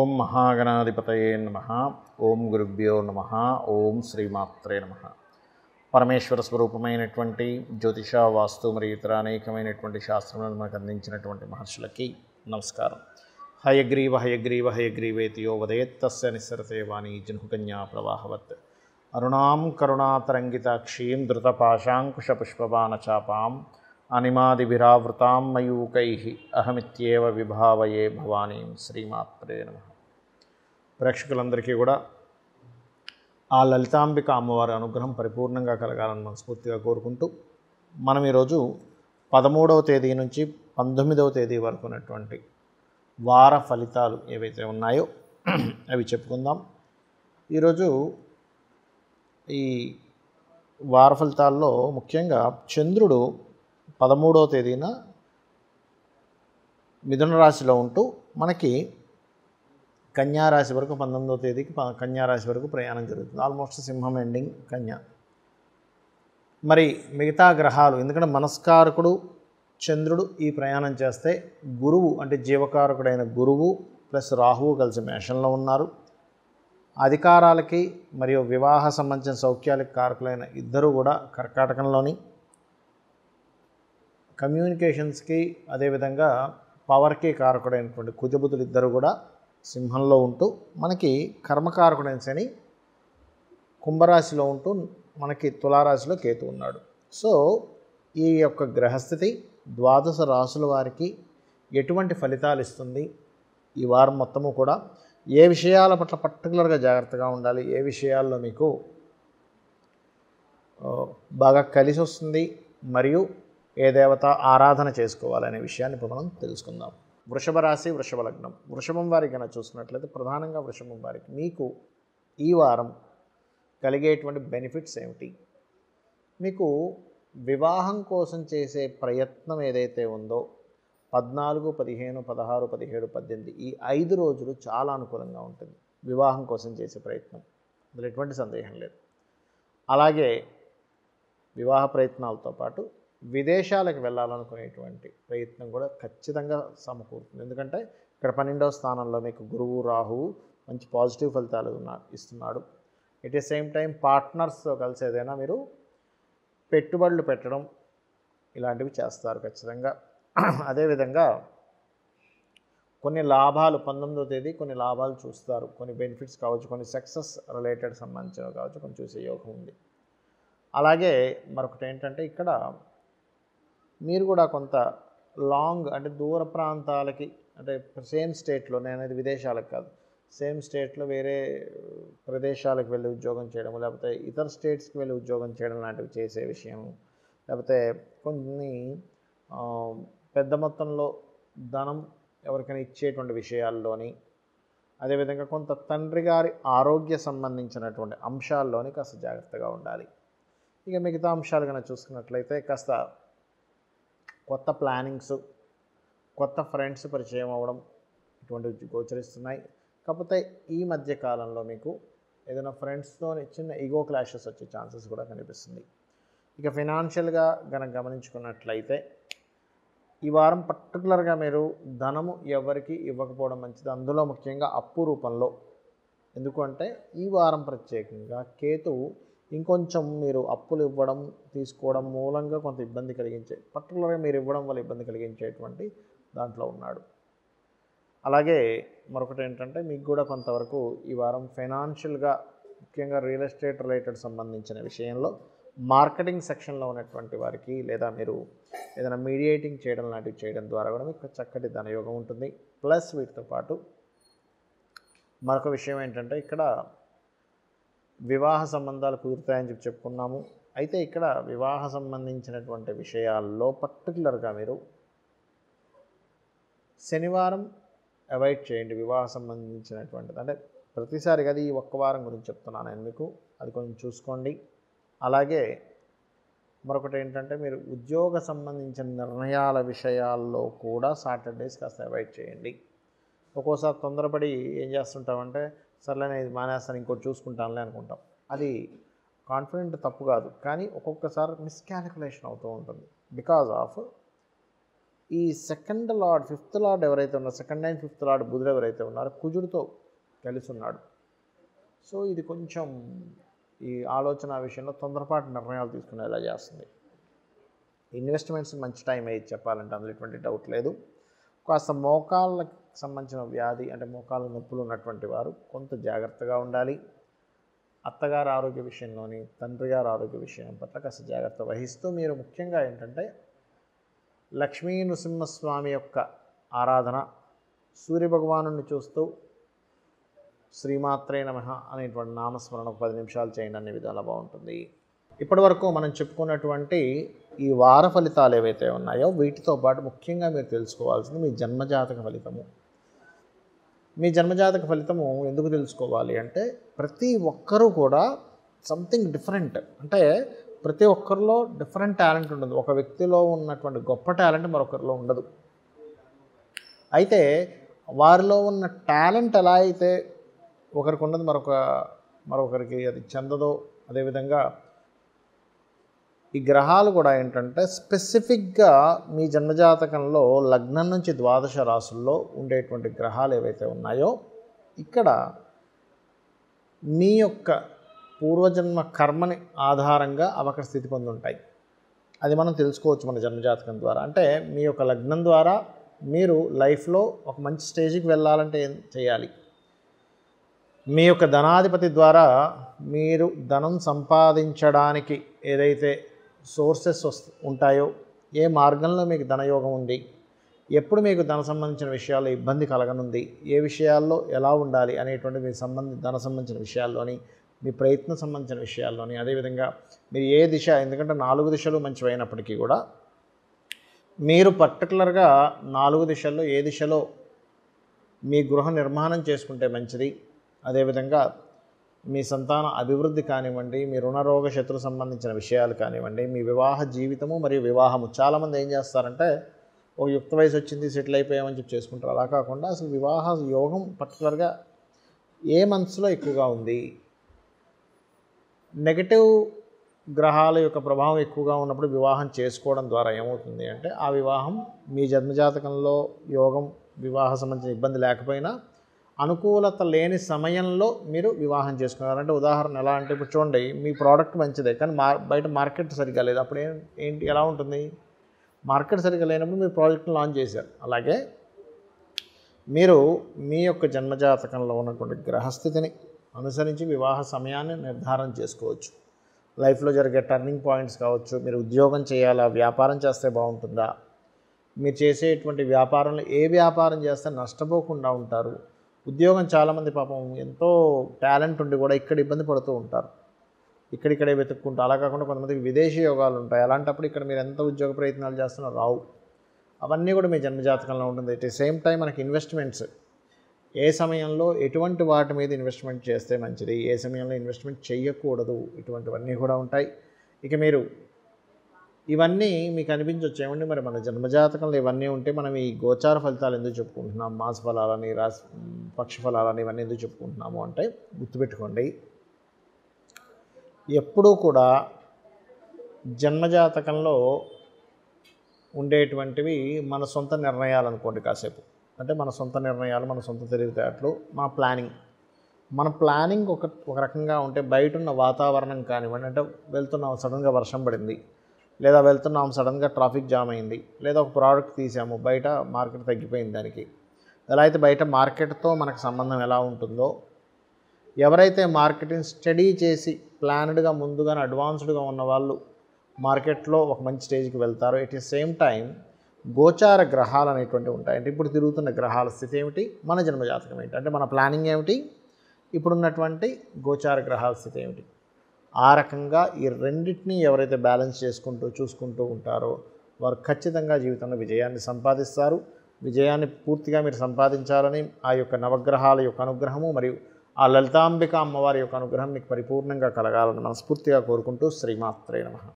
ఓం మహాగణాధిపతయే నమ ఓం గురుభ్యో నమ ఓం శ్రీమాత్రే నమ పరమేశ్వర స్వరూపమైనటువంటి జ్యోతిష వాస్తు మరియు ఇతర అనేకమైనటువంటి శాస్త్రములను మనకు అందించినటువంటి మహర్షులకి నమస్కారం హయగ్రీవ హయగ్రీవ హయగ్రీవేతియో వదేత్తస్య నిస్సరతే వాణి జన్హుకన్యా ప్రవాహవత్ అరుణాం కరుణాతరంగితాక్షీం ధృతపాశాంకుశపుష్పబాణచాపాం అనిమాదిభిరావృతాం మయూకై అహమిత్యేవ విభావయే భవానీం శ్రీమాత్రే నమ ప్రేక్షకులందరికీ కూడా ఆ లలితాంబిక అమ్మవారి అనుగ్రహం పరిపూర్ణంగా కలగాలని మనస్ఫూర్తిగా కోరుకుంటూ మనం ఈరోజు పదమూడవ తేదీ నుంచి పంతొమ్మిదవ తేదీ వరకు ఉన్నటువంటి వార ఫలితాలు ఏవైతే ఉన్నాయో అవి చెప్పుకుందాం ఈరోజు ఈ వార ఫలితాల్లో ముఖ్యంగా చంద్రుడు పదమూడవ తేదీన మిథున రాశిలో ఉంటూ మనకి కన్యా రాశి వరకు పంతొమ్మిదవ తేదీకి ప- కన్యా రాశి వరకు ప్రయాణం జరుగుతుంది ఆల్మోస్ట్ సింహం ఎండింగ్ కన్యా మరి మిగతా గ్రహాలు ఎందుకంటే మనస్కారకుడు చంద్రుడు ఈ ప్రయాణం చేస్తే గురువు అంటే జీవకారకుడైన గురువు ప్లస్ రాహువు కలిసి మేషంలో ఉన్నారు అధికారాలకి మరియు వివాహ సంబంధించిన సౌఖ్యాలకి కారకులైన ఇద్దరు కూడా కర్కాటకంలోని కమ్యూనికేషన్స్కి అదేవిధంగా పవర్కి కారకుడైనటువంటి కుజబుధులు ఇద్దరు కూడా సింహంలో ఉంటూ మనకి కర్మకారకుడైన శని కుంభరాశిలో ఉంటూ మనకి తులారాశిలో కేతు ఉన్నాడు సో ఈ యొక్క గ్రహస్థితి ద్వాదశ రాశుల వారికి ఎటువంటి ఫలితాలు ఇస్తుంది ఈ వారం మొత్తము కూడా ఏ విషయాల పట్ల పర్టికులర్గా జాగ్రత్తగా ఉండాలి ఏ విషయాల్లో మీకు ఆ, బాగా కలిసి వస్తుంది మరియు ఏ దేవత ఆరాధన చేసుకోవాలనే విషయాన్ని ఇప్పుడు మనం తెలుసుకుందాం వృషభ రాశి వృషభ లగ్నం వృషభం వారికి కనుక చూసుకున్నట్లయితే ప్రధానంగా వృషభం వారికి మీకు ఈ వారం కలిగేటువంటి బెనిఫిట్స్ ఏమిటి మీకు వివాహం కోసం చేసే ప్రయత్నం ఏదైతే ఉందో పద్నాలుగు పదిహేను పదహారు పదిహేడు పద్దెనిమిది ఈ ఐదు రోజులు చాలా అనుకూలంగా ఉంటుంది వివాహం కోసం చేసే ప్రయత్నం అందులో ఎటువంటి సందేహం లేదు అలాగే వివాహ ప్రయత్నాలతో పాటు విదేశాలకు వెళ్ళాలనుకునేటువంటి ప్రయత్నం కూడా ఖచ్చితంగా సమకూరుతుంది ఎందుకంటే ఇక్కడ పన్నెండవ స్థానంలో మీకు గురువు రాహువు మంచి పాజిటివ్ ఫలితాలు ఉన్నా ఇస్తున్నాడు ఎట్ ద సేమ్ టైం పార్ట్నర్స్తో కలిసి ఏదైనా మీరు పెట్టుబడులు పెట్టడం ఇలాంటివి చేస్తారు ఖచ్చితంగా అదేవిధంగా కొన్ని లాభాలు పంతొమ్మిదో తేదీ కొన్ని లాభాలు చూస్తారు కొన్ని బెనిఫిట్స్ కావచ్చు కొన్ని సక్సెస్ రిలేటెడ్ సంబంధించినవి కావచ్చు కొన్ని చూసే యోగం ఉంది అలాగే మరొకటి ఏంటంటే ఇక్కడ మీరు కూడా కొంత లాంగ్ అంటే దూర ప్రాంతాలకి అంటే సేమ్ స్టేట్లో నేను అనేది విదేశాలకు కాదు సేమ్ స్టేట్లో వేరే ప్రదేశాలకు వెళ్ళి ఉద్యోగం చేయడం లేకపోతే ఇతర స్టేట్స్కి వెళ్ళి ఉద్యోగం చేయడం లాంటివి చేసే విషయం లేకపోతే కొన్ని ఆ, పెద్ద మొత్తంలో ధనం ఎవరికైనా ఇచ్చేటువంటి విషయాల్లోని అదేవిధంగా కొంత తండ్రి గారి ఆరోగ్య సంబంధించినటువంటి అంశాల్లోని కాస్త జాగ్రత్తగా ఉండాలి ఇక మిగతా అంశాలు కనుక చూసుకున్నట్లయితే కాస్త కొత్త ప్లానింగ్స్ కొత్త ఫ్రెండ్స్ పరిచయం అవ్వడం ఇటువంటివి గోచరిస్తున్నాయి కాకపోతే ఈ మధ్య కాలంలో మీకు ఏదైనా ఫ్రెండ్స్తో చిన్న ఈగో క్లాషెస్ వచ్చే ఛాన్సెస్ కూడా కనిపిస్తుంది ఇక ఫినాన్షియల్గా గనక గమనించుకున్నట్లయితే ఈ వారం పర్టికులర్గా మీరు ధనము ఎవరికి ఇవ్వకపోవడం మంచిది అందులో ముఖ్యంగా అప్పు రూపంలో ఎందుకంటే ఈ వారం ప్రత్యేకంగా కేతువు ఇంకొంచెం మీరు అప్పులు ఇవ్వడం తీసుకోవడం మూలంగా కొంత ఇబ్బంది కలిగించే పర్టికులర్గా మీరు ఇవ్వడం వల్ల ఇబ్బంది కలిగించేటువంటి దాంట్లో ఉన్నాడు అలాగే మరొకటి ఏంటంటే మీకు కూడా కొంతవరకు ఈ వారం ఫైనాన్షియల్గా ముఖ్యంగా రియల్ ఎస్టేట్ రిలేటెడ్ సంబంధించిన విషయంలో మార్కెటింగ్ సెక్షన్లో ఉన్నటువంటి వారికి లేదా మీరు ఏదైనా మీడియేటింగ్ చేయడం లాంటివి చేయడం ద్వారా కూడా మీకు చక్కటి ధనయోగం ఉంటుంది ప్లస్ వీటితో పాటు మరొక విషయం ఏంటంటే ఇక్కడ వివాహ సంబంధాలు కుదురుతాయని చెప్పి చెప్పుకున్నాము అయితే ఇక్కడ వివాహ సంబంధించినటువంటి విషయాల్లో పర్టికులర్గా మీరు శనివారం అవాయిడ్ చేయండి వివాహ సంబంధించినటువంటిది అంటే ప్రతిసారి కదా ఈ ఒక్క వారం గురించి చెప్తున్నాను నేను మీకు అది కొంచెం చూసుకోండి అలాగే మరొకటి ఏంటంటే మీరు ఉద్యోగ సంబంధించిన నిర్ణయాల విషయాల్లో కూడా సాటర్డేస్ కాస్త అవాయిడ్ చేయండి ఒక్కోసారి తొందరపడి ఏం చేస్తుంటామంటే సర్లే నేను ఇది మానేస్తాను ఇంకోటి చూసుకుంటానులే అనుకుంటాం అది కాన్ఫిడెంట్ తప్పు కాదు కానీ ఒక్కొక్కసారి మిస్కాలిక్యులేషన్ అవుతూ ఉంటుంది బికాజ్ ఆఫ్ ఈ సెకండ్ లార్డ్ ఫిఫ్త్ లార్డ్ ఎవరైతే ఉన్నారో సెకండ్ అండ్ ఫిఫ్త్ లార్డ్ బుధుడు ఎవరైతే ఉన్నారో కుజుడితో కలిసి ఉన్నాడు సో ఇది కొంచెం ఈ ఆలోచన విషయంలో తొందరపాటు నిర్ణయాలు తీసుకునేలా చేస్తుంది ఇన్వెస్ట్మెంట్స్ మంచి టైం అయ్యి చెప్పాలంటే అందులో ఎటువంటి డౌట్ లేదు కాస్త మోకాళ్ళకి సంబంధించిన వ్యాధి అంటే మోకాళ్ళ నొప్పులు ఉన్నటువంటి వారు కొంత జాగ్రత్తగా ఉండాలి అత్తగారి ఆరోగ్య విషయంలోని తండ్రి గారి ఆరోగ్య విషయం పట్ల కాస్త జాగ్రత్త వహిస్తూ మీరు ముఖ్యంగా ఏంటంటే లక్ష్మీ నృసింహస్వామి యొక్క ఆరాధన సూర్యభగవాను చూస్తూ శ్రీమాత్రే నమ అనేటువంటి నామస్మరణ ఒక పది నిమిషాలు చేయండి అనే విధాలు బాగుంటుంది ఇప్పటి వరకు మనం చెప్పుకున్నటువంటి ఈ వార ఫలితాలు ఏవైతే ఉన్నాయో వీటితో పాటు ముఖ్యంగా మీరు తెలుసుకోవాల్సింది మీ జన్మజాతక ఫలితము మీ జన్మజాతక ఫలితము ఎందుకు తెలుసుకోవాలి అంటే ప్రతి ఒక్కరూ కూడా సంథింగ్ డిఫరెంట్ అంటే ప్రతి ఒక్కరిలో డిఫరెంట్ టాలెంట్ ఉంటుంది ఒక వ్యక్తిలో ఉన్నటువంటి గొప్ప టాలెంట్ మరొకరిలో ఉండదు అయితే వారిలో ఉన్న టాలెంట్ ఎలా అయితే ఒకరికి ఉన్నది మరొక మరొకరికి అది చెందదో అదేవిధంగా ఈ గ్రహాలు కూడా ఏంటంటే స్పెసిఫిక్గా మీ జన్మజాతకంలో లగ్నం నుంచి ద్వాదశ రాసుల్లో ఉండేటువంటి గ్రహాలు ఏవైతే ఉన్నాయో ఇక్కడ మీ యొక్క పూర్వజన్మ కర్మని ఆధారంగా అవి అక్కడ స్థితి పొంది ఉంటాయి అది మనం తెలుసుకోవచ్చు మన జన్మజాతకం ద్వారా అంటే మీ యొక్క లగ్నం ద్వారా మీరు లైఫ్లో ఒక మంచి స్టేజ్కి వెళ్ళాలంటే ఏం చేయాలి మీ యొక్క ధనాధిపతి ద్వారా మీరు ధనం సంపాదించడానికి ఏదైతే సోర్సెస్ వస్తు ఉంటాయో ఏ మార్గంలో మీకు ధనయోగం ఉంది ఎప్పుడు మీకు ధన సంబంధించిన విషయాల్లో ఇబ్బంది కలగనుంది ఏ విషయాల్లో ఎలా ఉండాలి అనేటువంటి మీ సంబంధి ధన సంబంధించిన విషయాల్లోని మీ ప్రయత్నం సంబంధించిన విషయాల్లోని అదేవిధంగా మీరు ఏ దిశ ఎందుకంటే నాలుగు దిశలు మంచివైనప్పటికీ కూడా మీరు పర్టికులర్గా నాలుగు దిశల్లో ఏ దిశలో మీ గృహ నిర్మాణం చేసుకుంటే మంచిది అదేవిధంగా మీ సంతాన అభివృద్ధి కానివ్వండి మీ రుణరోగ శత్రు సంబంధించిన విషయాలు కానివ్వండి మీ వివాహ జీవితము మరియు వివాహము చాలామంది ఏం చేస్తారంటే ఓ యుక్త వయసు వచ్చింది సెటిల్ అయిపోయామని చెప్పి చేసుకుంటారు అలా కాకుండా అసలు వివాహ యోగం పర్టికులర్గా ఏ మనసులో ఎక్కువగా ఉంది నెగటివ్ గ్రహాల యొక్క ప్రభావం ఎక్కువగా ఉన్నప్పుడు వివాహం చేసుకోవడం ద్వారా ఏమవుతుంది అంటే ఆ వివాహం మీ జన్మజాతకంలో యోగం వివాహ సంబంధించిన ఇబ్బంది లేకపోయినా అనుకూలత లేని సమయంలో మీరు వివాహం చేసుకున్నారు అంటే ఉదాహరణ ఎలా అంటే ఇప్పుడు చూడండి మీ ప్రోడక్ట్ మంచిదే కానీ మార్ బయట మార్కెట్ సరిగ్గా లేదు అప్పుడు ఏం ఏంటి ఎలా ఉంటుంది మార్కెట్ సరిగ్గా లేనప్పుడు మీరు ప్రాజెక్ట్ని లాంచ్ చేశారు అలాగే మీరు మీ యొక్క జన్మజాతకంలో ఉన్నటువంటి గ్రహస్థితిని అనుసరించి వివాహ సమయాన్ని నిర్ధారణ చేసుకోవచ్చు లైఫ్లో జరిగే టర్నింగ్ పాయింట్స్ కావచ్చు మీరు ఉద్యోగం చేయాలా వ్యాపారం చేస్తే బాగుంటుందా మీరు చేసేటువంటి వ్యాపారంలో ఏ వ్యాపారం చేస్తే నష్టపోకుండా ఉంటారు ఉద్యోగం చాలామంది పాపం ఎంతో టాలెంట్ ఉండి కూడా ఇక్కడ ఇబ్బంది పడుతూ ఉంటారు ఇక్కడిక్కడే వెతుక్కుంటూ అలా కాకుండా కొంతమందికి విదేశీ యోగాలు ఉంటాయి అలాంటప్పుడు ఇక్కడ మీరు ఎంత ఉద్యోగ ప్రయత్నాలు చేస్తున్నా రావు అవన్నీ కూడా మీ జన్మజాతకంలో ఉంటుంది ఎట్ సేమ్ టైం మనకి ఇన్వెస్ట్మెంట్స్ ఏ సమయంలో ఎటువంటి వాటి మీద ఇన్వెస్ట్మెంట్ చేస్తే మంచిది ఏ సమయంలో ఇన్వెస్ట్మెంట్ చేయకూడదు ఇటువంటివన్నీ కూడా ఉంటాయి ఇక మీరు ఇవన్నీ మీకు అనిపించవచ్చు ఏమండి మరి మన జన్మజాతకంలో ఇవన్నీ ఉంటే మనం ఈ గోచార ఫలితాలు ఎందుకు చెప్పుకుంటున్నాం మాస ఫలాలని రాశి పక్ష ఫలాలని ఇవన్నీ ఎందుకు చెప్పుకుంటున్నాము అంటే గుర్తుపెట్టుకోండి ఎప్పుడూ కూడా జన్మజాతకంలో ఉండేటువంటివి మన సొంత నిర్ణయాలు అనుకోండి కాసేపు అంటే మన సొంత నిర్ణయాలు మన సొంత తెలివితేటలు మన ప్లానింగ్ మన ప్లానింగ్ ఒక ఒక రకంగా ఉంటే బయట ఉన్న వాతావరణం కానివ్వండి అంటే వెళ్తున్నాం సడన్గా వర్షం పడింది లేదా వెళ్తున్నాం సడన్గా ట్రాఫిక్ జామ్ అయింది లేదా ఒక ప్రోడక్ట్ తీసాము బయట మార్కెట్ తగ్గిపోయింది దానికి ఎలా అయితే బయట మార్కెట్తో మనకు సంబంధం ఎలా ఉంటుందో ఎవరైతే మార్కెటింగ్ స్టడీ చేసి ప్లాన్డ్గా ముందుగానే అడ్వాన్స్డ్గా ఉన్న వాళ్ళు మార్కెట్లో ఒక మంచి స్టేజ్కి వెళ్తారో ఎట్ ది సేమ్ టైం గోచార గ్రహాలు అనేటువంటివి ఉంటాయి అంటే ఇప్పుడు తిరుగుతున్న గ్రహాల స్థితి ఏమిటి మన జన్మజాతకం ఏంటి అంటే మన ప్లానింగ్ ఏమిటి ఇప్పుడున్నటువంటి గోచార గ్రహాల స్థితి ఏమిటి ఆ రకంగా ఈ రెండింటినీ ఎవరైతే బ్యాలెన్స్ చేసుకుంటూ చూసుకుంటూ ఉంటారో వారు ఖచ్చితంగా జీవితంలో విజయాన్ని సంపాదిస్తారు విజయాన్ని పూర్తిగా మీరు సంపాదించాలని ఆ యొక్క నవగ్రహాల యొక్క అనుగ్రహము మరియు ఆ లలితాంబిక అమ్మవారి యొక్క అనుగ్రహం మీకు పరిపూర్ణంగా కలగాలని మనస్ఫూర్తిగా కోరుకుంటూ శ్రీమాత్రే నమ